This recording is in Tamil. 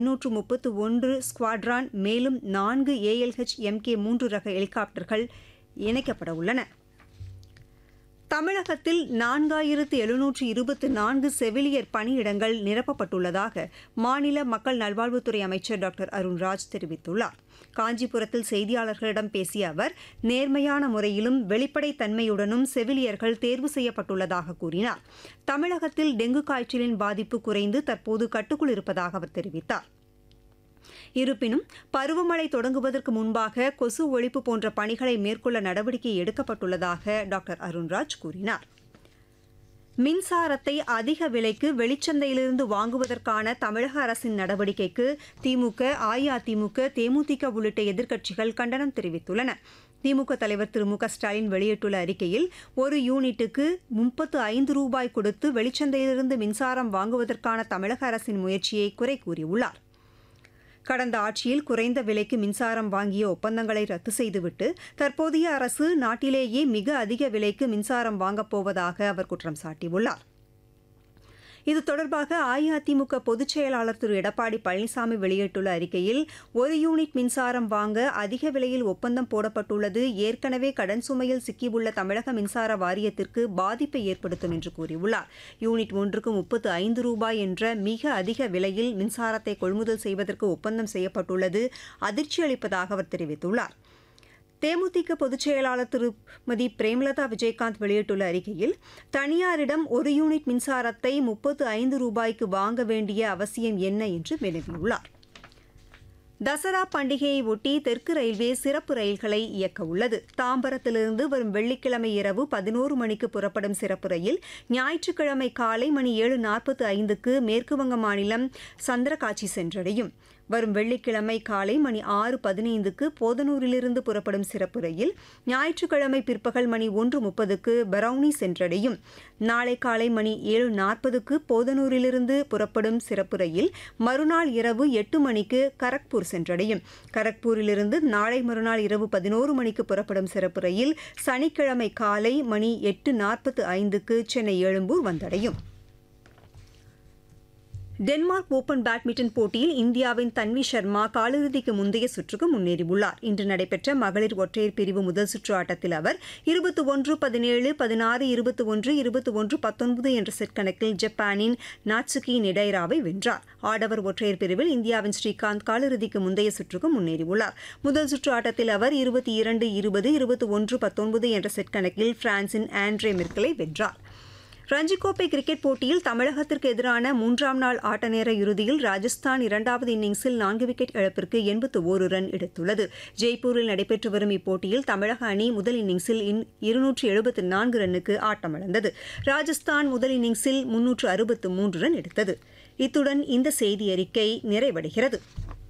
எண்ணூற்று முப்பத்து ஒன்று ஸ்குவாட்ரான் மேலும் நான்கு ஏஎல்ஹெச் எம்கே மூன்று ரக ஹெலிகாப்டர்கள் இணைக்கப்பட உள்ளன தமிழகத்தில் நான்காயிரத்து எழுநூற்று இருபத்து நான்கு செவிலியர் பணியிடங்கள் நிரப்பப்பட்டுள்ளதாக மாநில மக்கள் நல்வாழ்வுத்துறை அமைச்சர் டாக்டர் அருண்ராஜ் தெரிவித்துள்ளார் காஞ்சிபுரத்தில் செய்தியாளர்களிடம் பேசிய அவர் நேர்மையான முறையிலும் வெளிப்படைத்தன்மையுடனும் செவிலியர்கள் தேர்வு செய்யப்பட்டுள்ளதாக கூறினார் தமிழகத்தில் டெங்கு காய்ச்சலின் பாதிப்பு குறைந்து தற்போது கட்டுக்குள் இருப்பதாக அவர் தெரிவித்தார் இருப்பினும் பருவமழை தொடங்குவதற்கு முன்பாக கொசு ஒழிப்பு போன்ற பணிகளை மேற்கொள்ள நடவடிக்கை எடுக்கப்பட்டுள்ளதாக டாக்டர் அருண்ராஜ் கூறினார் மின்சாரத்தை அதிக விலைக்கு வெளிச்சந்தையிலிருந்து வாங்குவதற்கான தமிழக அரசின் நடவடிக்கைக்கு திமுக அஇஅதிமுக தேமுதிக உள்ளிட்ட எதிர்க்கட்சிகள் கண்டனம் தெரிவித்துள்ளன திமுக தலைவர் திரு மு க ஸ்டாலின் வெளியிட்டுள்ள அறிக்கையில் ஒரு யூனிட்டுக்கு முப்பத்து ஐந்து ரூபாய் கொடுத்து வெளிச்சந்தையிலிருந்து மின்சாரம் வாங்குவதற்கான தமிழக அரசின் முயற்சியை குறை கூறியுள்ளார் கடந்த ஆட்சியில் குறைந்த விலைக்கு மின்சாரம் வாங்கிய ஒப்பந்தங்களை ரத்து செய்துவிட்டு தற்போதைய அரசு நாட்டிலேயே மிக அதிக விலைக்கு மின்சாரம் வாங்கப் போவதாக அவர் குற்றம் சாட்டியுள்ளார் இது தொடர்பாக அஇஅதிமுக பொதுச் செயலாளர் திரு எடப்பாடி பழனிசாமி வெளியிட்டுள்ள அறிக்கையில் ஒரு யூனிட் மின்சாரம் வாங்க அதிக விலையில் ஒப்பந்தம் போடப்பட்டுள்ளது ஏற்கனவே கடன் சுமையில் சிக்கியுள்ள தமிழக மின்சார வாரியத்திற்கு பாதிப்பை ஏற்படுத்தும் என்று கூறியுள்ளார் யூனிட் ஒன்றுக்கு முப்பத்து ஐந்து ரூபாய் என்ற மிக அதிக விலையில் மின்சாரத்தை கொள்முதல் செய்வதற்கு ஒப்பந்தம் செய்யப்பட்டுள்ளது அதிர்ச்சியளிப்பதாக அவர் தெரிவித்துள்ளார் தேமுதிக பொதுச் செயலாளர் திருமதி பிரேமலதா விஜயகாந்த் வெளியிட்டுள்ள அறிக்கையில் தனியாரிடம் ஒரு யூனிட் மின்சாரத்தை முப்பத்து ஐந்து ரூபாய்க்கு வாங்க வேண்டிய அவசியம் என்ன என்று வினவியுள்ளார் தசரா பண்டிகையை ஒட்டி தெற்கு ரயில்வே சிறப்பு ரயில்களை இயக்க உள்ளது தாம்பரத்திலிருந்து வரும் வெள்ளிக்கிழமை இரவு பதினோரு மணிக்கு புறப்படும் சிறப்பு ரயில் ஞாயிற்றுக்கிழமை காலை மணி ஏழு நாற்பத்து ஐந்துக்கு மேற்குவங்க மாநிலம் சந்திரகாட்சி சென்றடையும் வரும் வெள்ளிக்கிழமை காலை மணி ஆறு பதினைந்துக்கு போதனூரிலிருந்து புறப்படும் சிறப்பு ரயில் ஞாயிற்றுக்கிழமை பிற்பகல் மணி ஒன்று முப்பதுக்கு பரௌனி சென்றடையும் நாளை காலை மணி ஏழு நாற்பதுக்கு போதனூரிலிருந்து புறப்படும் சிறப்பு ரயில் மறுநாள் இரவு எட்டு மணிக்கு கரக்பூர் சென்றடையும் கரக்பூரிலிருந்து நாளை மறுநாள் இரவு பதினோரு மணிக்கு புறப்படும் சிறப்பு ரயில் சனிக்கிழமை காலை மணி எட்டு நாற்பத்து ஐந்துக்கு சென்னை எழும்பூர் வந்தடையும் டென்மார்க் ஓபன் பேட்மிண்டன் போட்டியில் இந்தியாவின் தன்வி சர்மா காலிறுதிக்கு முந்தைய சுற்றுக்கு முன்னேறியுள்ளார் இன்று நடைபெற்ற மகளிர் ஒற்றையர் பிரிவு முதல் சுற்று ஆட்டத்தில் அவர் இருபத்தி ஒன்று பதினேழு பதினாறு இருபத்தி ஒன்று இருபத்தி ஒன்று பத்தொன்பது என்ற செட் கணக்கில் ஜப்பானின் நாட்சுகி நிடைராவை வென்றார் ஆடவர் ஒற்றையர் பிரிவில் இந்தியாவின் ஸ்ரீகாந்த் காலிறுதிக்கு முந்தைய சுற்றுக்கு முன்னேறியுள்ளார் முதல் சுற்று ஆட்டத்தில் அவர் இருபத்தி இரண்டு இருபது இருபத்தி ஒன்று பத்தொன்பது என்ற செட் கணக்கில் பிரான்சின் ஆண்ட்ரே மிர்கலை வென்றார் ரஞ்சிக்கோப்பை கிரிக்கெட் போட்டியில் தமிழகத்திற்கு எதிரான மூன்றாம் நாள் ஆட்ட நேர இறுதியில் ராஜஸ்தான் இரண்டாவது இன்னிங்ஸில் நான்கு விக்கெட் இழப்பிற்கு எண்பத்து ஓரு ரன் எடுத்துள்ளது ஜெய்ப்பூரில் நடைபெற்று வரும் இப்போட்டியில் தமிழக அணி முதல் இன்னிங்ஸில் இருநூற்று எழுபத்து நான்கு ரன்னுக்கு ஆட்டமிழந்தது ராஜஸ்தான் முதல் இன்னிங்ஸில் முன்னூற்று அறுபத்து மூன்று ரன் எடுத்தது இத்துடன் இந்த செய்தி அறிக்கை நிறைவடைகிறது